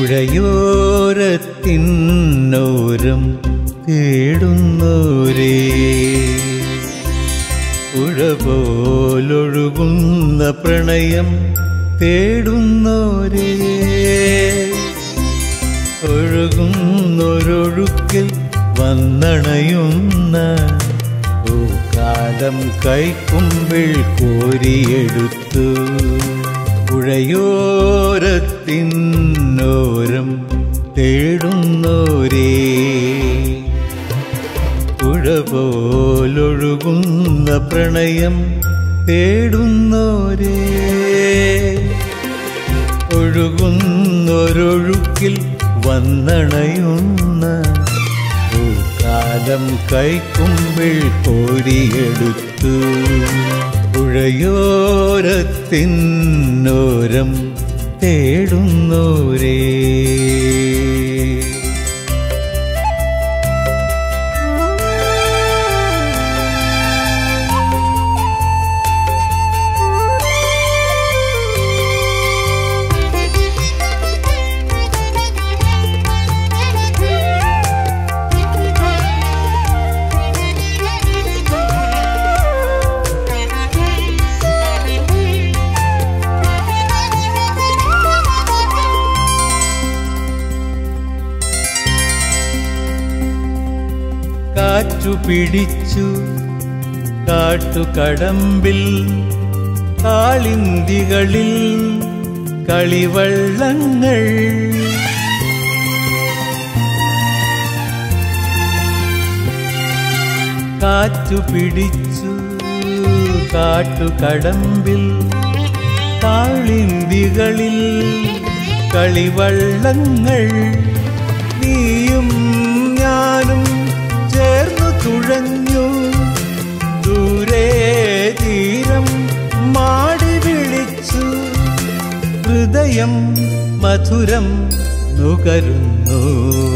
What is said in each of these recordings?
പുഴയോരത്തിന്നോരം തേടുന്നോരേ പുഴ പോലൊഴുകുന്ന പ്രണയം തേടുന്നോരേ ഒഴുകുന്നൊരൊഴുക്കിൽ വന്നണയുന്ന കാലം കൈക്കുമ്പിൾ കോരിയെടുത്തു പുഴയോരത്തിന്നോരം തേടുന്നോരേ പുഴ പോലൊഴുകുന്ന പ്രണയം തേടുന്നോരേ ഒഴുകുന്നൊരൊഴുക്കിൽ വന്നണയുന്ന കാലം കൈക്കുമ്പിൾ കോരിയെടുത്തു പുഴയോരത്തിന്നോരം തേടുന്നോരേ കാറ്റു പിടിച്ചു കാട്ടുകടമ്പിൽ കാളിന്തികളിൽ കളിവള്ളങ്ങൾ കാറ്റു പിടിച്ചു കാട്ടുകടമ്പിൽ കാളിന്തികളിൽ കളിവള്ളങ്ങൾ നീയും ഞാനും ചേർന്നു തുഴഞ്ഞു ദൂരെ തീരം മാടി വിളിച്ചു ഹൃദയം മധുരം നുകരുന്നു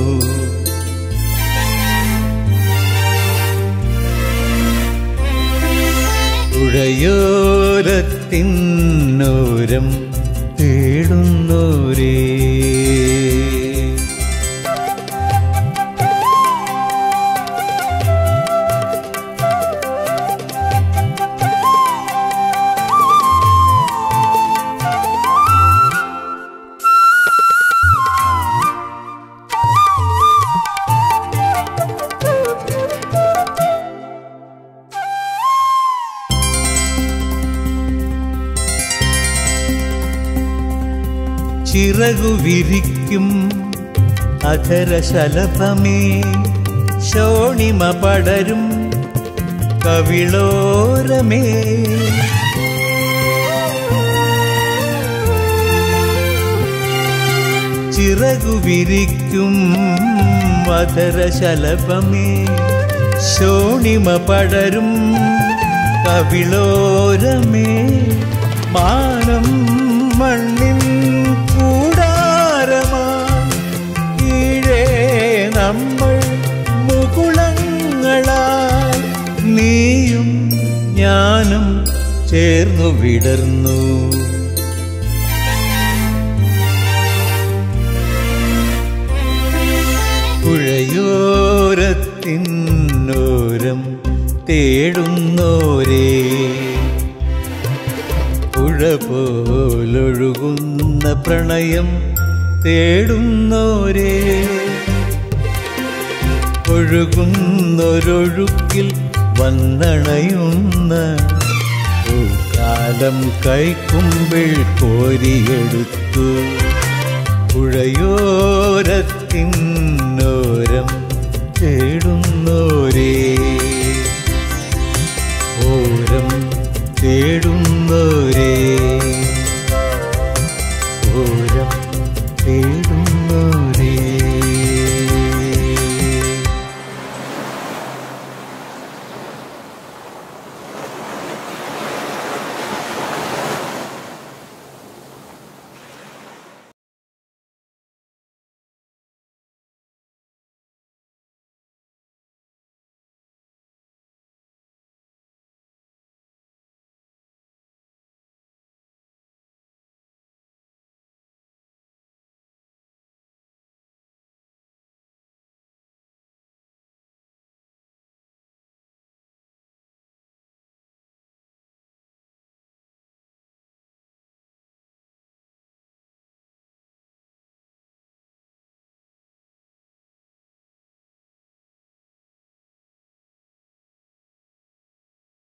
പുഴയോരത്തിന്നോരം തേടുന്നോരേ ചിറകു വിരിക്കും അധരശലഭമേ ശോണിമ പടരും കവിളോരമേ ചിറകു വിരിക്കും അധരശലഭമേ ശോണിമ പടരും കവിളോരമേ മാനം മണ്ണിൻ കൂടാരമായി കീഴേ നമ്മൾ മുകുളങ്ങളായി നീയും ഞാനും ചേർന്നു വിടർന്നു പുഴയോരത്തിന്നോരം തേടുന്നോരേ പുഴ പോലൊഴുകുന്ന പ്രണയം തേടുന്നോരേ ഒഴുകുന്നൊരൊഴുക്കിൽ വന്നണയുന്ന കാലം കൈക്കുമ്പിൾ കോരിയെടുത്തു പുഴയോരത്തിന്നോരം തേടുന്നോരേ ഓരം തേടുന്നോരേ